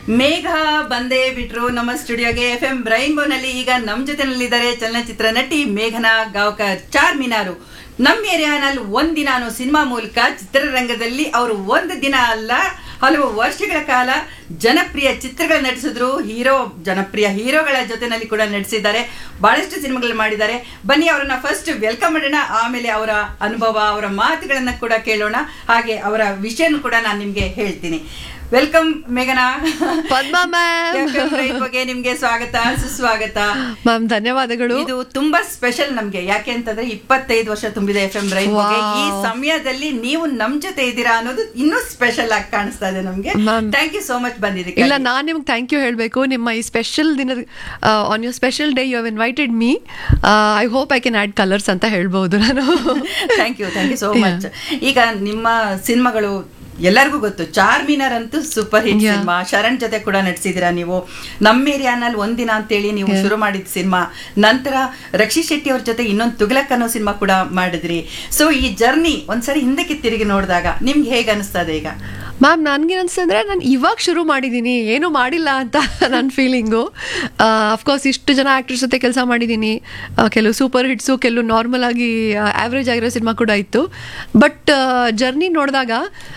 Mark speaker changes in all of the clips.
Speaker 1: ಮೇಘ ಬಂದೇ ಬಿಟ್ರು ನಮ್ಮ ಸ್ಟುಡಿಯೋಗೆ ಎಫ್ ಎಂ ನಲ್ಲಿ ಈಗ ನಮ್ಮ ಜೊತೆನಲ್ಲಿದ್ದಾರೆ ಚಲನಚಿತ್ರ ನಟಿ ಮೇಘನಾ ಗಾವ್ಕರ್ ಚಾರ್ ಮಿನಾರು ನಮ್ಮ ಏರಿಯಾನಲ್ಲಿ ಒಂದಿನ ಅನ್ನೋ ಸಿನಿಮಾ ಮೂಲಕ ಚಿತ್ರರಂಗದಲ್ಲಿ ಅವರು ಒಂದು ದಿನ ಅಲ್ಲ ಹಲವು ವರ್ಷಗಳ ಕಾಲ ಜನಪ್ರಿಯ ಚಿತ್ರಗಳು ನಟಿಸಿದ್ರು ಹೀರೋ ಜನಪ್ರಿಯ ಹೀರೋಗಳ ಜೊತೆನಲ್ಲಿ ಕೂಡ ನಟಿಸಿದ್ದಾರೆ ಬಹಳಷ್ಟು ಸಿನಿಮಾಗಳು ಮಾಡಿದ್ದಾರೆ ಬನ್ನಿ ಅವರನ್ನ ಫಸ್ಟ್ ವೆಲ್ಕಮ್ ಮಾಡೋಣ ಆಮೇಲೆ ಅವರ ಅನುಭವ ಅವರ ಮಾತುಗಳನ್ನ ಕೂಡ ಕೇಳೋಣ ಹಾಗೆ ಅವರ ವಿಷಯನೂ ಕೂಡ ನಾನು ನಿಮ್ಗೆ ಹೇಳ್ತೀನಿ ವೆಲ್ಕಮ್ ಮೇಘನಾ
Speaker 2: ಪದ್ಮಾ ಮ್ಯಾಮ್
Speaker 1: FM ಬಗ್ಗೆ ನಿಮ್ಗೆ ಸ್ವಾಗತ ಸುಸ್ವಾಗತ
Speaker 2: ಮ್ಯಾಮ್ ಧನ್ಯವಾದಗಳು
Speaker 1: ಇದು ತುಂಬಾ ಸ್ಪೆಷಲ್ ನಮ್ಗೆ ಯಾಕೆ ಅಂತಂದ್ರೆ ಇಪ್ಪತ್ತೈದು ವರ್ಷ ತುಂಬಿದೆ ಎಫ್ ಎಂ ಬಗ್ಗೆ
Speaker 2: Wow.
Speaker 1: ಈ ಸಮಯದಲ್ಲಿ ನೀವು ನಮ್ ಜೊತೆ ಇದ್ದೀರಾ ಅನ್ನೋದು ಇನ್ನೂ ಸ್ಪೆಷಲ್ ಆಗಿ ಕಾಣಿಸ್ತಾ ಇದೆ ನಮ್ಗೆ
Speaker 2: Ma'am.
Speaker 1: Thank you so much ಬಂದಿದ್ದಕ್ಕೆ
Speaker 2: ಇಲ್ಲ ನಾನು ನಿಮ್ಗೆ ಥ್ಯಾಂಕ್ ಯು ಹೇಳಬೇಕು ನಿಮ್ಮ ಈ ಸ್ಪೆಷಲ್ ದಿನ on your special day you have invited me I hope I can add colours ಅಂತ ಹೇಳ್ಬೋದು ನಾನು
Speaker 1: thank you thank you so much ಈಗ ನಿಮ್ಮ ಸಿನಿಮಾಗಳು ಎಲ್ಲರಿಗೂ ಗೊತ್ತು ಚಾರ್ಮಿನಾರ್ ಅಂತೂ super hit
Speaker 2: Yeah.
Speaker 1: Cinema Sharan ಜೊತೆ ಕೂಡ ನಟಿಸಿದಿರಾ ನೀವು ನಮ್ಮ ಏರಿಯಾನಲ್ಲಿ ಒಂದಿನ ಅಂತೇಳಿ ನೀವು ಶುರು ಮಾಡಿದ ಸಿನಿಮಾ ನಂತರ ರಕ್ಷಿತ್ ಶೆಟ್ಟಿ ಅವ್ರ ಜೊತೆ ಇನ್ನೊಂದು ತುಗ್ಲಕ್ ಅನ್ನೋ ಸಿನಿಮಾ ಕೂಡ ಮಾಡಿದ್ರಿ ಸೊ ಈ ಜರ್ನಿ ಒಂದ್ಸರಿ ಹಿಂದಕ್ಕೆ ತಿರುಗಿ ನೋಡಿದಾಗ ನಿಮ್ಗೆ ಹೇಗೆ ಅನಿಸ್ತದೆ ಈಗ
Speaker 2: ಮ್ಯಾಮ್ ನನಗೆ ಅನ್ಸ್ತಂದ್ರೆ ನಾನು ಇವಾಗ ಶುರು ಮಾಡಿದ್ದೀನಿ ಏನೂ ಮಾಡಿಲ್ಲ ಅಂತ ನನ್ನ ಫೀಲಿಂಗು ಅಫ್ಕೋರ್ಸ್ ಇಷ್ಟು ಜನ ಆ್ಯಕ್ಟರ್ಸ್ ಜೊತೆ ಕೆಲಸ ಮಾಡಿದ್ದೀನಿ ಆ, ಕೆಲವು ಸೂಪರ್ ಹಿಟ್ಸು ಕೆಲವು ನಾರ್ಮಲ್ ಆಗಿ ಆವ್ರೇಜ್ ಆಗಿರೋ ಸಿನಿಮಾ ಕೂಡ ಇತ್ತು ಬಟ್ ಜರ್ನಿ ನೋಡಿದಾಗ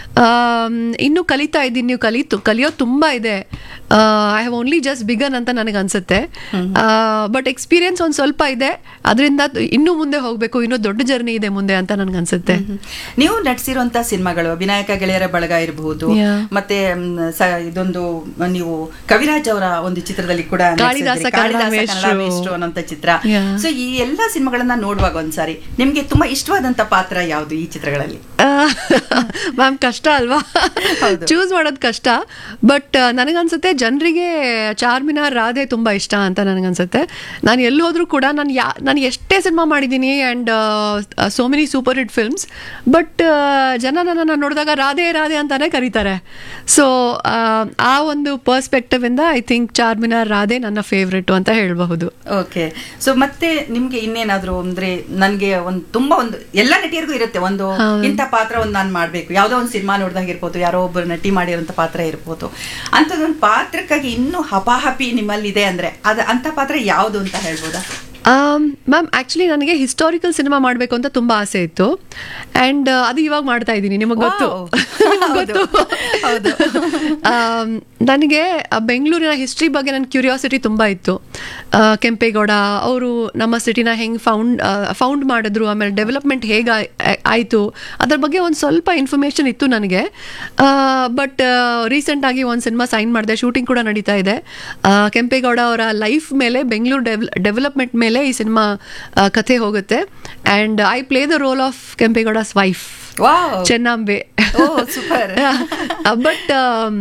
Speaker 2: ಇನ್ನೂ ಕಲಿತಾ ಇದ್ದೀನಿ ನೀವು ಕಲಿತು ಕಲಿಯೋದು ತುಂಬ ಇದೆ I have only just begun ಅಂತ ನನಗೆ ಅನ್ಸುತ್ತೆ ಬಟ್ ಎಕ್ಸ್ಪೀರಿಯನ್ಸ್ ಒಂದು ಸ್ವಲ್ಪ ಇದೆ ಅದರಿಂದ ಇನ್ನೂ ಮುಂದೆ ಹೋಗಬೇಕು ಇನ್ನೂ ದೊಡ್ಡ ಜರ್ನಿ ಇದೆ ಮುಂದೆ ಅಂತ ನನಗೆ ಅನ್ಸುತ್ತೆ
Speaker 1: ನೀವು ನಟಿಸಿರುವಂತ ಸಿನಿಮಾಗಳು ವಿನಾಯಕ ಗೆಳೆಯರ ಬಳಗ ಇರಬಹುದು
Speaker 2: Yeah.
Speaker 1: ಮತ್ತೆ ಮ್, ಸ- ಇದೊಂದು ನೀವು ಕವಿರಾಜ್ ಅವರ ಒಂದು ಚಿತ್ರದಲ್ಲಿ ಕೂಡ
Speaker 2: ಕಾಳಿದಾಸ
Speaker 1: ನಟಿಸಿದ್ರಿ.
Speaker 2: ಕನ್ನಡ
Speaker 1: ಕಾಳಿದಾಸ
Speaker 2: ಮೇಷ್ಟ್ರು.
Speaker 1: ಕನ್ನಡ ಮೇಷ್ಟ್ರು ಅನ್ನೋಂಥ ಚಿತ್ರ
Speaker 2: Yeah.
Speaker 1: ಸೊ ಈ ಎಲ್ಲಾ ಸಿನಿಮಾಗಳನ್ನ ನೋಡುವಾಗ ಒಂದ್ಸಾರಿ ನಿಮ್ಗೆ ತುಂಬಾ ಇಷ್ಟವಾದಂತ ಪಾತ್ರ ಯಾವುದು ಈ ಚಿತ್ರಗಳಲ್ಲಿ
Speaker 2: ಮ್ಯಾಮ್ ಕಷ್ಟ ಅಲ್ವಾ
Speaker 1: ಹೌದು.
Speaker 2: ಚೂಸ್ ಮಾಡೋದು ಕಷ್ಟ ಬಟ್ ನನಗನ್ಸುತ್ತೆ ಜನರಿಗೆ ಚಾರ್ಮಿನಾರ್ ರಾಧೆ ತುಂಬ ಇಷ್ಟ ಅಂತ ನನಗನ್ಸುತ್ತೆ ನಾನು ಎಲ್ಲಿ ಹೋದ್ರೂ ಕೂಡ ನಾನು ಯಾ ನಾನು ಎಷ್ಟೇ ಸಿನಿಮಾ ಮಾಡಿದ್ದೀನಿ and so many super hit films but ಜನ ನನ್ನನ್ನು ನೋಡಿದಾಗ ರಾಧೆ ರಾಧೆ ಅಂತಾನೆ ಕರೀತಾರೆ ಸೊ ಆ ಒಂದು ಪರ್ಸ್ಪೆಕ್ಟಿವ್ ಇಂದ ಐ ಥಿಂಕ್ ಚಾರ್ಮಿನಾರ್ ರಾಧೆ ನನ್ನ ಫೇವ್ರೆಟ್ ಅಂತ ಹೇಳಬಹುದು
Speaker 1: ಓಕೆ ಸೊ ಮತ್ತೆ ನಿಮ್ಗೆ ಇನ್ನೇನಾದ್ರು ಅಂದ್ರೆ ನನ್ಗೆ ಒಂದು ತುಂಬಾ ಒಂದು ಎಲ್ಲ ನಟಿಯರಿಗೂ ಇರುತ್ತೆ ಒಂದು
Speaker 2: ಹೌದು.
Speaker 1: ಇಂಥ ಪಾತ್ರ ಒಂದು ನಾನು ಮಾಡ್ಬೇಕು ಯಾವ್ದೋ ಒಂದು ಸಿನಿಮಾ ನೋಡಿದಾಗ ಇರ್ಬೋದು ಯಾರೋ ಒಬ್ಬರು ನಟಿ ಮಾಡಿರೋಂಥ ಪಾತ್ರ ಇರ್ಬೋದು ಅಂಥದ್ದೊಂದು ಪಾತ್ರಕ್ಕಾಗಿ ಇನ್ನೂ ಹಪಾಹಪಿ ನಿಮ್ಮಲ್ಲಿ ಇದೆ ಅಂದ್ರೆ ಅದ ಅಂತ ಪಾತ್ರ ಯಾವುದು ಅಂತ ಹೇಳ್ಬೋದಾ
Speaker 2: ಮ್ಯಾಮ್ ಆ್ಯಕ್ಚುಲಿ ನನಗೆ ಹಿಸ್ಟಾರಿಕಲ್ ಸಿನಿಮಾ ಮಾಡಬೇಕು ಅಂತ ತುಂಬ ಆಸೆ ಇತ್ತು ಆ್ಯಂಡ್ ಅದು ಇವಾಗ ಮಾಡ್ತಾ ಇದ್ದೀನಿ ನಿಮಗೆ ಗೊತ್ತು
Speaker 1: Wow.
Speaker 2: ನಿಮಗ್
Speaker 1: ಹೌದು.
Speaker 2: ಗೊತ್ತು
Speaker 1: ಹೌದು.
Speaker 2: ಆಮ್, ನನಗೆ ಆ ಬೆಂಗಳೂರಿನ ಹಿಸ್ಟ್ರಿ ಬಗ್ಗೆ ನನ್ನ ಕ್ಯೂರಿಯಾಸಿಟಿ ತುಂಬ ಇತ್ತು ಆ, ಕೆಂಪೇಗೌಡ ಅವರು ನಮ್ಮ ಸಿಟಿನ ಹೆಂಗೆ ಫೌಂಡ್ ಫೌಂಡ್ ಮಾಡಿದ್ರು ಆಮೇಲೆ ಡೆವಲಪ್ಮೆಂಟ್ ಹೇಗೆ ಆಯಿತು ಅದ್ರ ಬಗ್ಗೆ ಒಂದು ಸ್ವಲ್ಪ ಇನ್ಫಾರ್ಮೇಷನ್ ಇತ್ತು ನನಗೆ ಬಟ್ ರೀಸೆಂಟಾಗಿ ಒಂದು ಸಿನಿಮಾ ಸೈನ್ ಮಾಡಿದೆ ಶೂಟಿಂಗ್ ಕೂಡ ನಡೀತಾ ಇದೆ ಆ, ಕೆಂಪೇಗೌಡ ಅವರ ಲೈಫ್ ಮೇಲೆ ಬೆಂಗಳೂರು ಡೆವಲಪ್ಮೆಂಟ್ ಮೇಲೆ ಈ ಸಿನಿಮಾ ಕಥೆ ಹೋಗುತ್ತೆ and I play the role of Kempegowda's wife
Speaker 1: wow
Speaker 2: Channambe
Speaker 1: oh super
Speaker 2: but